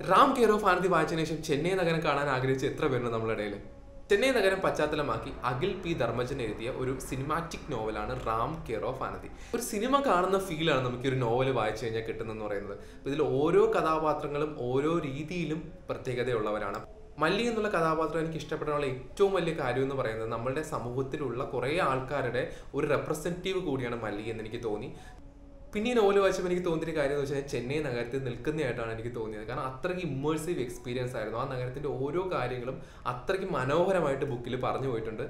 Ram care of Anandhi വായിച്ചതിന് ശേഷം ചെന്നൈ നഗരം കാണാൻ ആഗ്രഹിച്ച എത്ര പേരുണ്ട് നമ്മുടെ ഇടയിൽ ചെന്നൈ നഗരം പശ്ചാത്തലമാക്കി അഖിൽ പി ധർമ്മജൻ എഴുതിയ ഒരു സിനിമാറ്റിക് നോവലാണ് റാം കെയർ ഓഫ് ആനന്ദി ഒരു സിനിമ കാണുന്ന ഫീലാണ് നമുക്ക് ഈ ഒരു നോവൽ വായിച്ചു കഴിഞ്ഞാൽ കിട്ടുന്നതെന്ന് പറയുന്നത് അപ്പോൾ ഇതിൽ ഓരോ കഥാപാത്രങ്ങളും ഓരോ രീതിയിലും പ്രത്യേകതയുള്ളവരാണ് മല്ലി എന്നുള്ള കഥാപാത്രം എനിക്ക് ഇഷ്ടപ്പെടാനുള്ള ഏറ്റവും വലിയ കാര്യം എന്ന് പറയുന്നത് നമ്മളുടെ സമൂഹത്തിലുള്ള കുറേ ആൾക്കാരുടെ ഒരു റെപ്രസെൻറ്റേറ്റീവ് കൂടിയാണ് മല്ലി എന്ന് എനിക്ക് തോന്നി പിന്നെ ഈ നോവൽ വായിച്ചപ്പോൾ എനിക്ക് തോന്നിയൊരു കാര്യം എന്ന് വെച്ചാൽ ചെന്നൈ നഗരത്തിൽ നിൽക്കുന്നതായിട്ടാണ് എനിക്ക് തോന്നിയത് കാരണം അത്രയ്ക്ക് ഇമ്മേഴ്സീവ് എക്സ്പീരിയൻസ് ആയിരുന്നു ആ നഗരത്തിന്റെ ഓരോ കാര്യങ്ങളും അത്രയ്ക്ക് മനോഹരമായിട്ട് ബുക്കിൽ പറഞ്ഞു പോയിട്ടുണ്ട്